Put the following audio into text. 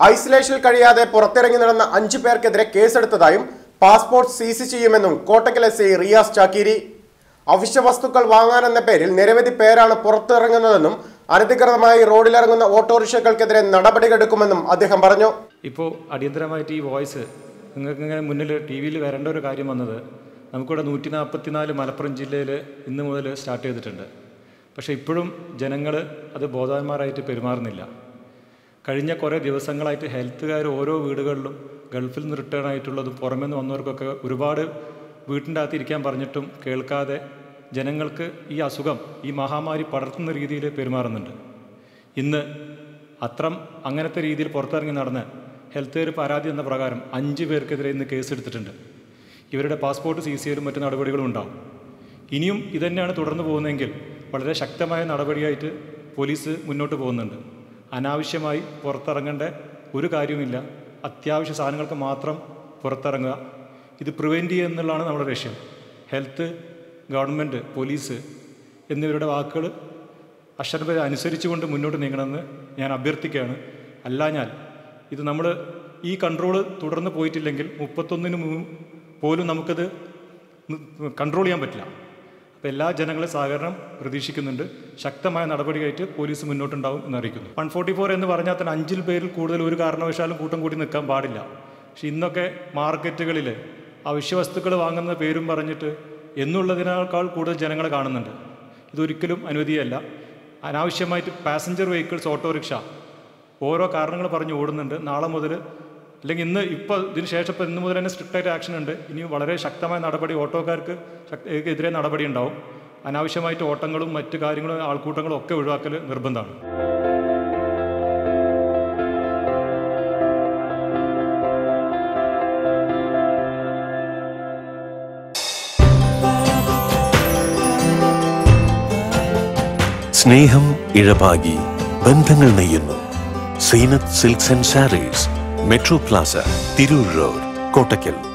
ഐസൊലേഷനിൽ കഴിയാതെ പുറത്തിറങ്ങി നടന്ന അഞ്ചു പേർക്കെതിരെ കേസെടുത്തതായും പാസ്പോർട്ട് സീസ് ചെയ്യുമെന്നും കോട്ടക്കൽ എസ് ഐ റിയാസ് ചാക്കീരി അവശ്യ വസ്തുക്കൾ വാങ്ങാനെന്ന പേരിൽ നിരവധി പേരാണ് പുറത്തിറങ്ങുന്നതെന്നും അനധികൃതമായി റോഡിലിറങ്ങുന്ന ഓട്ടോറിക്ഷകൾക്കെതിരെ നടപടികളെടുക്കുമെന്നും അദ്ദേഹം പറഞ്ഞു ഇപ്പോൾ അടിയന്തരമായിട്ട് ഈ വോയിസ് നിങ്ങൾക്ക് ഇങ്ങനെ മുന്നിൽ ടി വിയിൽ വരേണ്ട ഒരു കാര്യം വന്നത് നമുക്കിവിടെ നൂറ്റി നാൽപ്പത്തിനാല് മലപ്പുറം ജില്ലയിൽ ഇന്ന് മുതൽ സ്റ്റാർട്ട് ചെയ്തിട്ടുണ്ട് പക്ഷേ ഇപ്പോഴും ജനങ്ങൾ അത് ബോധവാന്മാരായിട്ട് പെരുമാറുന്നില്ല കഴിഞ്ഞ കുറേ ദിവസങ്ങളായിട്ട് ഹെൽത്തുകാർ ഓരോ വീടുകളിലും ഗൾഫിൽ നിന്ന് റിട്ടേൺ ആയിട്ടുള്ളതും പുറമേ നിന്ന് വന്നവർക്കൊക്കെ ഒരുപാട് വീട്ടിൻ്റെ അകത്ത് ഇരിക്കാൻ പറഞ്ഞിട്ടും കേൾക്കാതെ ജനങ്ങൾക്ക് ഈ അസുഖം ഈ മഹാമാരി പടർത്തുന്ന രീതിയിൽ പെരുമാറുന്നുണ്ട് ഇന്ന് അത്രം അങ്ങനത്തെ രീതിയിൽ പുറത്തിറങ്ങി നടന്ന് ഹെൽത്ത് കെയർ പരാതി എന്ന പ്രകാരം അഞ്ച് പേർക്കെതിരെ ഇന്ന് കേസെടുത്തിട്ടുണ്ട് ഇവരുടെ പാസ്പോർട്ട് സീസ് ചെയ്യലും മറ്റു നടപടികളും ഉണ്ടാവും ഇനിയും ഇതുതന്നെയാണ് തുടർന്ന് പോകുന്നതെങ്കിൽ വളരെ ശക്തമായ നടപടിയായിട്ട് പോലീസ് മുന്നോട്ട് പോകുന്നുണ്ട് അനാവശ്യമായി പുറത്തിറങ്ങേണ്ട ഒരു കാര്യവുമില്ല അത്യാവശ്യ സാധനങ്ങൾക്ക് മാത്രം പുറത്തിറങ്ങുക ഇത് പ്രിവെൻറ്റ് ചെയ്യുക എന്നുള്ളതാണ് നമ്മുടെ ലക്ഷ്യം ഹെൽത്ത് ഗവൺമെൻറ് പോലീസ് എന്നിവരുടെ വാക്കുകൾ അക്ഷരപര അനുസരിച്ചുകൊണ്ട് മുന്നോട്ട് നീങ്ങണമെന്ന് ഞാൻ അഭ്യർത്ഥിക്കുകയാണ് അല്ലാഞ്ഞാൽ ഇത് നമ്മൾ ഈ കൺട്രോൾ തുടർന്ന് പോയിട്ടില്ലെങ്കിൽ മുപ്പത്തൊന്നിന് മു പോലും നമുക്കത് കൺട്രോൾ ചെയ്യാൻ പറ്റില്ല അപ്പോൾ എല്ലാ ജനങ്ങളെ സഹകരണം പ്രതീക്ഷിക്കുന്നുണ്ട് ശക്തമായ നടപടിയായിട്ട് പോലീസ് മുന്നോട്ടുണ്ടാവും എന്നറിയിക്കുന്നു വൺ ഫോർട്ടി ഫോർ എന്ന് പറഞ്ഞാൽ തന്നെ അഞ്ചിൽ പേരിൽ കൂടുതൽ ഒരു കാരണവശാലും കൂട്ടം കൂടി നിൽക്കാൻ പാടില്ല പക്ഷെ ഇന്നൊക്കെ മാർക്കറ്റുകളിൽ അവശ്യവസ്തുക്കൾ വാങ്ങുന്ന പേരും പറഞ്ഞിട്ട് എന്നുള്ളതിനേക്കാൾ കൂടുതൽ ജനങ്ങളെ കാണുന്നുണ്ട് ഇതൊരിക്കലും അനുവദിയല്ല അനാവശ്യമായിട്ട് പാസഞ്ചർ വെഹിക്കിൾസ് ഓട്ടോറിക്ഷ ഓരോ കാരണങ്ങൾ പറഞ്ഞ് ഓടുന്നുണ്ട് നാളെ മുതൽ അല്ലെങ്കിൽ ഇന്ന് ഇപ്പോൾ ഇതിന് ശേഷം ഇപ്പോൾ ഇന്ന് മുതൽ തന്നെ സ്ട്രിക്റ്റായിട്ട് ആക്ഷൻ ഉണ്ട് ഇനി വളരെ ശക്തമായ നടപടി ഓട്ടോക്കാർക്ക് ശക്ത- എതിരെ നടപടി ഉണ്ടാവും അനാവശ്യമായിട്ട് ഓട്ടങ്ങളും മറ്റു കാര്യങ്ങളും ആൾക്കൂട്ടങ്ങളും ഒക്കെ ഒഴിവാക്കൽ നിർബന്ധമാണ് സ്നേഹം ഇഴപാകി ബന്ധങ്ങൾ നെയ്യുന്നു Zeenath silks and sarees metro plaza Tirur road Kottakkal